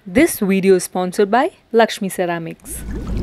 This video is sponsored by Lakshmi Ceramics.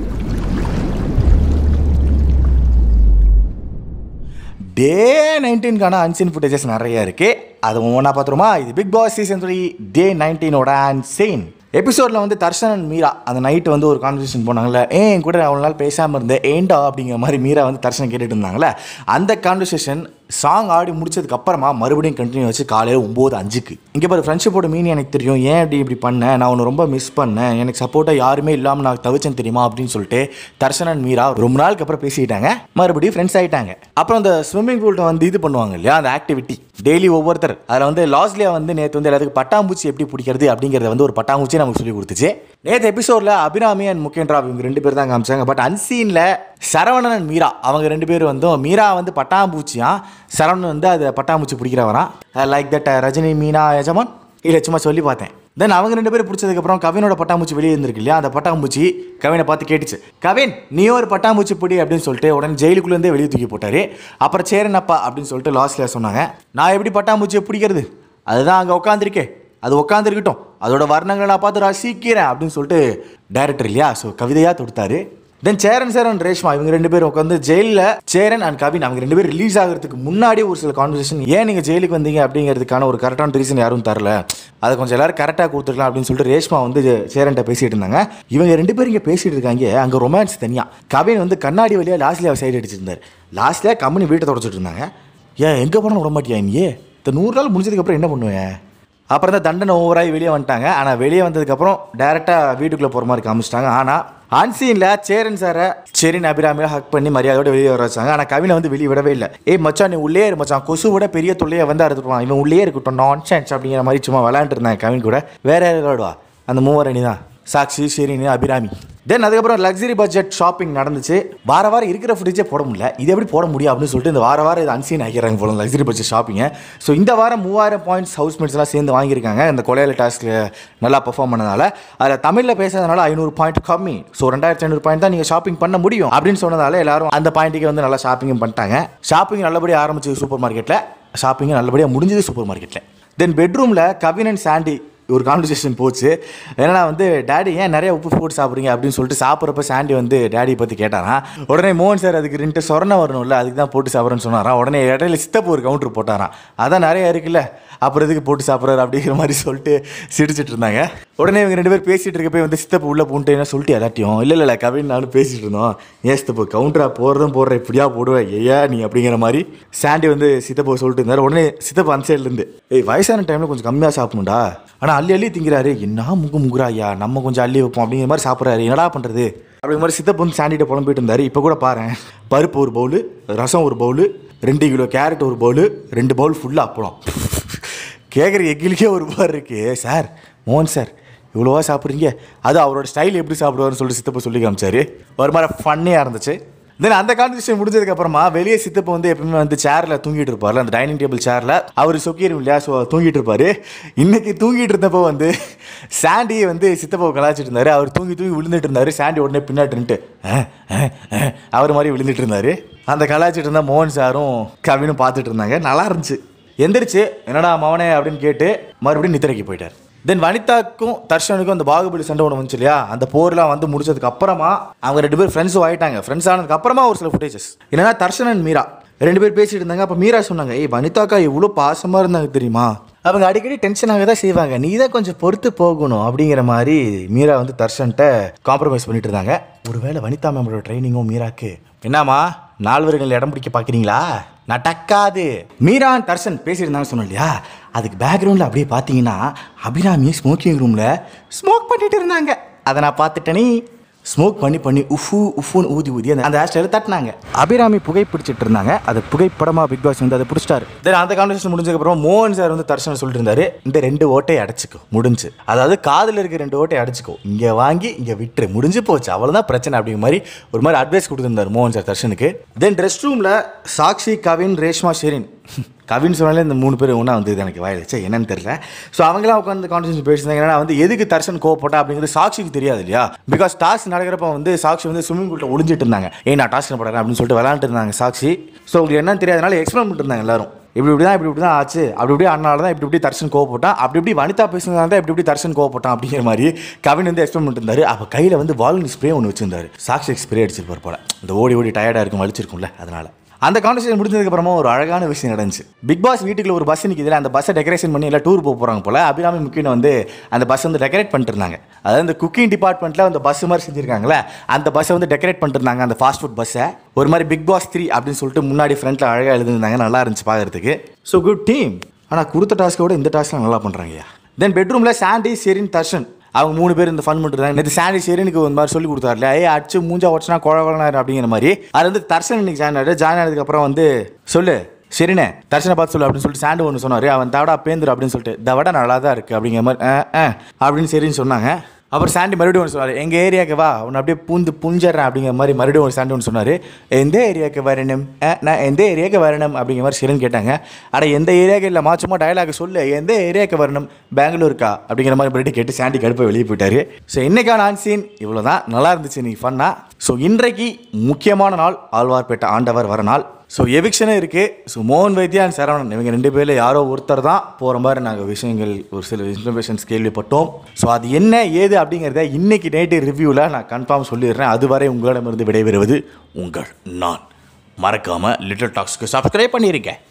Day நைன்டீன்கான unseen footages நிறைய இருக்கு அது ஒவ்வொன்றா பார்த்துருமா இது Bigg Boss season three day நைன்டீனோட அன்சீன் எபிசோடில் வந்து தர்ஷன் அண்ட் மீரா அந்த நைட்டு வந்து ஒரு கான்வர்சேஷன் போனாங்கல்ல ஏன் என் கூட அவ்வளோ நாள் பேசாமல் இருந்தேன் ஏண்டா அப்படிங்கிற மாதிரி மீரா வந்து தர்ஷன் கேட்டுட்டு இருந்தாங்களே அந்த கான்வர்சேஷன் சாங் ஆடி முடிச்சதுக்கு அப்புறமா மறுபடியும் கண்டினியூ வச்சு காலையில் ஒம்பது அஞ்சுக்கு இங்கே பாரு ஃப்ரெண்ட்ஷிப்போட மீன் எனக்கு தெரியும் ஏன் அப்படி இப்படி பண்ணேன் நான் உன்னை ரொம்ப மிஸ் பண்ணேன் எனக்கு சப்போர்ட்டாக யாருமே இல்லாமல் நான் தவிச்சேன் தெரியுமா அப்படின்னு சொல்லிட்டு தர்ஷன் அண்ட் மீரா ரொம்ப நாளுக்கு அப்புறம் பேசிக்கிட்டாங்க மறுபடியும் ஃப்ரெண்ட்ஸ் ஆகிட்டாங்க அப்புறம் அந்த ஸ்விம்மிங் பூல்ல வந்து இது பண்ணுவாங்க இல்லையா அந்த ஆக்டிவிட்டி டெய்லி ஒவ்வொருத்தர் அதில் வந்து லாஸ்லியா வந்து நேற்று வந்து எல்லாத்துக்கும் பட்டாம்பூச்சி எப்படி பிடிக்கிறது அப்படிங்கிறத வந்து ஒரு பட்டாம்பூச்சி நமக்கு சொல்லி கொடுத்துச்சு நேற்று எபிசோடில் அபிராமி அண்ட் முகேந்திரா இவங்க ரெண்டு பேர் தான் காமிச்சாங்க பட் அன்சீனில் சரவணன் அண்ட் மீரா அவங்க ரெண்டு பேரும் வந்து மீரா வந்து பட்டாம்பூச்சியா சரவணன் வந்து அதை பட்டாம்பூச்சி பிடிக்கிறவரான் லைக் தட் ரஜினி மீனா யஜமான் இல்லை சும்மா சொல்லி பார்த்தேன் தென் அவங்க ரெண்டு பேரும் பிடிச்சதுக்கப்புறம் கவினோட பட்டாம்பூச்சி வெளியே இருந்திருக்கு இல்லையா அந்த பட்டாம்பூச்சி கவினை பார்த்து கேட்டுச்சு கவின் நீ ஒரு பட்டாம்பூச்சி பிடி அப்படின்னு சொல்லிட்டு உடனே ஜெயிலுக்குள்ளேருந்தே வெளியே தூக்கி போட்டாரு அப்புறம் சேரனப்பா அப்படின்னு சொல்லிட்டு லாஸ்ட்ல சொன்னாங்க நான் எப்படி பட்டாம்பூச்சியை பிடிக்கிறது அதுதான் அங்கே உட்காந்துருக்கேன் அது உட்காந்துருக்கட்டும் அதோட வர்ணங்களை நான் பார்த்து ரசிக்கிறேன் அப்படின்னு சொல்லிட்டு டைரக்டர் இல்லையா ஸோ கவிதையாக தொடுத்தாரு then Cheran sir and Reshma இவங்க ரெண்டு பேரும் உட்காந்து ஜெயிலில் சேரன் அண்ட் கவின் அவங்க ரெண்டு பேரும் ரிலீஸ் ஆகிறதுக்கு முன்னாடி ஒரு சில கான்வர்சேஷன் ஏன் நீங்கள் ஜெயிலுக்கு வந்தீங்க அப்படிங்கிறதுக்கான ஒரு கரெக்டான ரீசன் யாரும் தரல அதை கொஞ்சம் எல்லாரும் கரெக்டாக கொடுத்துருக்கலாம் அப்படின்னு சொல்லிட்டு ரேஷ்மா வந்து சேரன்ட்ட பேசிட்டு இருந்தாங்க இவங்க ரெண்டு பேரும் இங்கே பேசிட்டு இருக்காங்க அங்கே ரொமான்ஸ் தனியாக கவின் வந்து கண்ணாடி வழியாக லாஸ்ட்லேயே அவர் சைடு அடிச்சிருந்தார் லாஸ்ட்லேயே கம்பெனி வீட்டை தொடச்சிட்டு இருந்தாங்க ஏன் எங்கே போனால் விட மாட்டியா நீ இந்த நூறு நாள் முடிஞ்சதுக்கப்புறம் என்ன பண்ணுவேன் அப்புறம் தான் தண்டனை ஓவராகி வெளியே வந்துட்டாங்க ஆனால் வெளியே வந்ததுக்கப்புறம் டேரெக்டாக வீட்டுக்குள்ளே போகிற மாதிரி காமிச்சிட்டாங்க ஆனால் அன்சீனில் சேரன் சாரை செரின் அபிராமியில் ஹக் பண்ணி மரியாதையோட வெளியே வர வச்சாங்க ஆனால் கவினை வந்து வெளியே விடவே இல்லை ஏய் மச்சான் நீ உள்ளே இரு மச்சான் கொசு விட பெரிய தொல்லையை வந்து அறுத்துருவான் இவன் உள்ளே இருக்கட்டும் நான் சான்ஸ் அப்படிங்கிற மாதிரி சும்மா விளையாண்டுருந்தாங்க கவின் கூட வேற யார் விளையாடுவா அந்த மூவரணி தான் சாக்ஷி ஷெரின் அபிராமி தென் அதுக்கப்புறம் லக்ஸரி பட்ஜெட் ஷாப்பிங் நடந்துச்சு வார வாரம் இருக்கிற ஃபுட்டேஜே போட முடியல இது எப்படி போட முடியும் அப்படின்னு சொல்லிட்டு இந்த வார வாரம் இது அன்சீன் ஆகிறாங்க போல லக்ஸரி பட்ஜெட் ஷாப்பிங்க ஸோ இந்த வாரம் மூவாயிரம் பாயிண்ட்ஸ் ஹவுஸ்மேட்ஸ் எல்லாம் சேர்ந்து வாங்கியிருக்காங்க இந்த கொலையில டாஸ்க்கு நல்லா பெர்ஃபார்ம் பண்ணதால அதில் தமிழில் பேசுறதுனால ஐநூறு பாயிண்ட் கம்மி ஸோ ரெண்டாயிரத்தி ஐநூறு பாயிண்ட் தான் நீங்கள் ஷாப்பிங் பண்ண முடியும் அப்படின்னு சொன்னதால எல்லாரும் அந்த பாயிண்ட்டுக்கு வந்து நல்லா ஷாப்பிங்கும் பண்ணிட்டாங்க ஷாப்பிங் நல்லபடியாக ஆரம்பிச்சது சூப்பர் மார்க்கெட்டில் ஷாப்பிங் நல்லபடியாக முடிஞ்சது சூப்பர் மார்க்கெட்டில் தென் பெட்ரூமில் கவின் அண்ட் சாண்டி ஒரு கான்வர்சேஷன் போச்சு என்னன்னா வந்து டேடி ஏன் நிறைய உப்பு போட்டு சாப்பிட்றீங்க அப்படின்னு சொல்லிட்டு சாப்பிட்றப்ப சாண்டி வந்து டேடி பற்றி கேட்டாராம் உடனே மோகன் சார் அதுக்கு ரெண்டு சொரணை வரணும்ல அதுக்கு தான் போட்டு சாப்பிட்றேன்னு சொன்னாராம் உடனே இடையில சித்தப்பு ஒரு கவுண்டர் போட்டாராம் அதான் நிறைய இருக்குல்ல அப்புறம் எதுக்கு போட்டு சாப்பிட்றாரு அப்படிங்கிற மாதிரி சொல்லிட்டு சிரிச்சிட்டு இருந்தாங்க உடனே இவங்க ரெண்டு பேர் பேசிட்டு இருக்கப்ப வந்து சித்தப்பு உள்ள பூண்டு என்ன சொல்லிட்டு எல்லாத்தையும் இல்லை இல்லை கவின் நானும் பேசிட்டு இருந்தோம் ஏன் சித்தப்பு கவுண்டரா போகிறதும் போடுற இப்படியா போடுவேன் ஐயா நீ அப்படிங்கிற மாதிரி சாண்டி வந்து சித்தப்பு சொல்லிட்டு இருந்தாரு உடனே சித்தப்பு அந்த சைட்லேருந்து ஏய் வயசான டைமில் கொஞ்சம் கம்மியாக சாப்பிடணும்டா ஆனால் அள்ளி அள்ளி திங்கிறாரு என்ன முங்கு முங்குறா ஐயா நம்ம கொஞ்சம் அள்ளி வைப்போம் அப்படிங்கிற மாதிரி சாப்பிட்றாரு என்னடா பண்ணுறது அப்படிங்கிற மாதிரி சித்தப்பு வந்து சாண்டிகிட்ட புலம்பிட்டு இருந்தாரு இப்போ கூட பாரு பருப்பு ஒரு பவுலு ரசம் ஒரு பவுலு ரெண்டு கிலோ கேரட் ஒரு பவுலு ரெண்டு பவுல் ஃபுல்லாக அப்பளம் கேட்குற எக்கிலுக்கே ஒரு பார் இருக்கு சார் மோகன் சார் இவ்வளோவா சாப்பிட்றீங்க அது அவரோட ஸ்டைல் எப்படி சாப்பிடுவாருன்னு சொல்லிட்டு சித்தப்பா சொல்லி காமிச்சாரு ஒரு மாதிரி ஃபன்னியாக இருந்துச்சு தென் அந்த கான்வர்சேஷன் முடிஞ்சதுக்கு அப்புறமா வெளியே சித்தப்பா வந்து எப்பவுமே வந்து சேரில் தூங்கிட்டு இருப்பார்ல அந்த டைனிங் டேபிள் சேரில் அவர் சொக்கிரும் இல்லையா ஸோ தூங்கிட்டு இருப்பாரு இன்னைக்கு தூங்கிட்டு இருந்தப்போ வந்து சாண்டியை வந்து சித்தப்பாவை கலாச்சிட்டு இருந்தாரு அவர் தூங்கி தூங்கி விழுந்துட்டு இருந்தாரு சாண்டி உடனே பின்னாட்டுன்ட்டு அவர் மாதிரி விழுந்துட்டு இருந்தாரு அந்த கலாச்சிட்டு இருந்தா மோகன் சாரும் கவினும் பார்த்துட்டு இருந்தாங்க நல்லா இருந்துச்சு எந்திரிச்சு என்னடா மவனே அப்படின்னு கேட்டு மறுபடியும் நித்திரைக்கு போயிட்டார் தென் வனிதாக்கும் தர்ஷனுக்கும் அந்த பாகுபலி சண்டை ஒன்று வந்துச்சு இல்லையா அந்த போர்லாம் வந்து முடிச்சதுக்கு அப்புறமா அவங்க ரெண்டு பேரும் ஃப்ரெண்ட்ஸும் ஆயிட்டாங்க ஃப்ரெண்ட்ஸ் ஆனதுக்கு அப்புறமா ஒரு சில ஃபுட்டேஜஸ் என்னன்னா தர்ஷன் அண்ட் மீரா ரெண்டு பேர் பேசிட்டு இருந்தாங்க அப்போ மீரா சொன்னாங்க ஏய் வனிதாக்கா இவ்வளோ பாசமாக இருந்தாங்க தெரியுமா அவங்க அடிக்கடி டென்ஷன் ஆக தான் செய்வாங்க நீ தான் கொஞ்சம் பொறுத்து போகணும் அப்படிங்கிற மாதிரி மீரா வந்து தர்ஷன்ட்ட காம்ப்ரமைஸ் பண்ணிட்டு இருந்தாங்க ஒருவேளை வனிதா மேமோட ட்ரைனிங்கும் மீராக்கு என்னம்மா நால்வர்கள் இடம் பிடிக்க பார்க்குறீங்களா நடக்காது மீரான் தர்ஷன் பேசியிருந்தாங்க சொன்னோம் இல்லையா அதுக்கு பேக்ரவுண்டில் அப்படியே பார்த்தீங்கன்னா அபிராமி ஸ்மோக்கிங் ரூமில் ஸ்மோக் பண்ணிட்டு இருந்தாங்க அதை நான் பார்த்துட்டேனே ஸ்மோக் பண்ணி பண்ணி உஃபு உஃபுன்னு ஊதி ஊதி அந்த அந்த ஹேர் ஸ்டைல தட்டினாங்க அபிராமி புகை பிடிச்சிட்டு இருந்தாங்க அது புகைப்படமா பிக் பாஸ் வந்து அதை பிடிச்சிட்டாரு தென் அந்த கான்வர்சேஷன் முடிஞ்சதுக்கப்புறம் மோகன் சார் வந்து தர்ஷன் சொல்லிட்டு இருந்தாரு இந்த ரெண்டு ஓட்டையை அடைச்சிக்கோ முடிஞ்சு அதாவது காதில் இருக்க ரெண்டு ஓட்டையை அடைச்சிக்கோ இங்கே வாங்கி இங்கே விட்டுரு முடிஞ்சு போச்சு அவ்வளோதான் பிரச்சனை அப்படிங்கிற மாதிரி ஒரு மாதிரி அட்வைஸ் கொடுத்துருந்தாரு மோகன் சார் தர்ஷனுக்கு தென் ரெஸ்ட் ரூமில் சாக்ஷி கவின் ரேஷ்மா ஷெரின் கவின் சொன்னாலே இந்த மூணு பேர் ஒன்றா வந்து எனக்கு வாயில் சே என்னன்னு தெரியல ஸோ அவங்களாம் உட்காந்து கான்வர்சேஷன் பேசியிருந்தாங்க ஏன்னா வந்து எதுக்கு தர்ஷன் கோவப்பட்டா அப்படிங்கிறது சாட்சிக்கு தெரியாது இல்லையா பிகாஸ் டாஸ்க் நடக்கிறப்ப வந்து சாட்சி வந்து ஸ்விம்மிங் பூலில் ஒளிஞ்சிட்டு இருந்தாங்க ஏய் நான் டாஸ்க் போடுறேன் அப்படின்னு சொல்லிட்டு விளாண்டுட்டு இருந்தாங்க சாட்சி ஸோ உங்களுக்கு என்னன்னு தெரியாதனால எக்ஸ்பிளைன் பண்ணிட்டு இருந்தாங்க எல்லாரும் இப்படி இப்படி தான் இப்படி இப்படி தான் ஆச்சு அப்படி இப்படி அண்ணால தான் இப்படி இப்படி தர்ஷன் கோவப்பட்டான் அப்படி இப்படி வனிதா பேசுனதா தான் இப்படி இப்படி தர்ஷன் கோவப்பட்டான் அப்படிங்கிற மாதிரி கவின் வந்து எக்ஸ்பிளைன் பண்ணிட்டு இருந்தாரு அப்போ கையில் வந்து வால்னி ஸ்ப்ரே ஒன்று வச்சிருந்தாரு சாக்ஸ் ஸ்ப்ரே அடிச்சிருப்பார் போல இந்த ஓடி ஓடி டயர்டாக இருக்கும் வலிச்சிருக்கும்ல அதனால அந்த கான்வர்சேஷன் முடிஞ்சதுக்கு அப்புறமா ஒரு அழகான விஷயம் நடந்துச்சு பிக் பாஸ் வீட்டுக்குள்ள ஒரு பஸ் நிற்கிதுல அந்த பஸ்ஸை டெக்கரேஷன் பண்ணி எல்லாம் டூர் போக போகிறாங்க போல அபிராமி முக்கியம் வந்து அந்த பஸ் வந்து டெக்கரேட் பண்ணிட்டு இருந்தாங்க அதாவது இந்த குக்கிங் டிபார்ட்மெண்ட்டில் அந்த பஸ் மாதிரி செஞ்சிருக்காங்களே அந்த பஸ்ஸை வந்து டெக்கரேட் பண்ணிட்டு இருந்தாங்க அந்த ஃபாஸ்ட் ஃபுட் பஸ்ஸை ஒரு மாதிரி பிக் பாஸ் த்ரீ அப்படின்னு சொல்லிட்டு முன்னாடி ஃப்ரண்ட்டில் அழகாக எழுதிருந்தாங்க நல்லா இருந்துச்சு பார்க்கறதுக்கு ஸோ குட் டீம் ஆனால் கொடுத்த டாஸ்க்கோட இந்த டாஸ்க்லாம் நல்லா பண்ணுறாங்கய்யா தென் பெட்ரூமில் சாண்டி செரின் தர்ஷன் அவங்க மூணு பேர் இந்த ஃபன் பண்ணிட்டு நேற்று சாண்டி செரினுக்கு ஒரு மாதிரி சொல்லி கொடுத்தாருல ஏய் அடிச்சு மூஞ்சா உடச்சுனா குழ குழனாரு அப்படிங்கிற மாதிரி அது வந்து தர்ஷன் இன்னைக்கு ஜாயின் ஆகிட்டு ஜாயின் ஆனதுக்கப்புறம் வந்து சொல்லு சரிண்ணே தர்ஷனை பார்த்து சொல்லு அப்படின்னு சொல்லிட்டு சாண்டு ஒன்று சொன்னார் அவன் தவடா பேந்துரு அப்படின்னு சொல்லிட்டு தவடா நல்லா தான் இருக்குது அப்படிங்கிற மாதிரி ஆ ஆ அப்படின்னு சரின்னு சொன்னாங்க அப்புறம் சாண்டி மறுபடியும் ஒன்று சொன்னார் எங்கள் ஏரியாவுக்கு வா உன்னை அப்படியே பூந்து புஞ்சிடுறேன் அப்படிங்கிற மாதிரி மறுபடியும் ஒரு சாண்டி ஒன்று சொன்னார் எந்த ஏரியாவுக்கு வரணும் அஹ், நான் எந்த ஏரியாவுக்கு வரணும் அப்படிங்கிற மாதிரி சிறன் கேட்டாங்க அட எந்த ஏரியாவுக்கு இல்லை சும்மா டயலாக் சொல்லு எந்த ஏரியாவுக்கு வரணும் பெங்களூருக்கா அப்படிங்கிற மாதிரி மறுபடியும் கேட்டு சாண்டி கடுப்பை வெளியே போயிட்டாரு ஸோ இன்னைக்கான ஆன் சீன் இவ்வளோ தான் நல்லா இருந்துச்சு நீ ஃபன்னா ஸோ இன்றைக்கு முக்கியமான நாள் ஆழ்வார்பேட்டை ஆண்டவர் வர நாள் ஸோ எவிக்ஷனும் இருக்குது ஸோ மோகன் வைத்தியா அண்ட் சரவணன் இவங்க ரெண்டு பேரில் யாரோ ஒருத்தர் தான் போகிற மாதிரி நாங்கள் விஷயங்கள் ஒரு சில இன்ஃபர்மேஷன்ஸ் கேள்விப்பட்டோம் ஸோ அது என்ன ஏது அப்படிங்கிறத இன்னைக்கு நைட்டு ரிவ்யூவில் நான் கன்ஃபார்ம் சொல்லிடுறேன் அதுவரை உங்களிடமிருந்து விடைபெறுவது உங்கள் நான் மறக்காமல் லிட்டில் டாக்ஸ்க்கு சப்ஸ்கிரைப் பண்ணியிருக்கேன்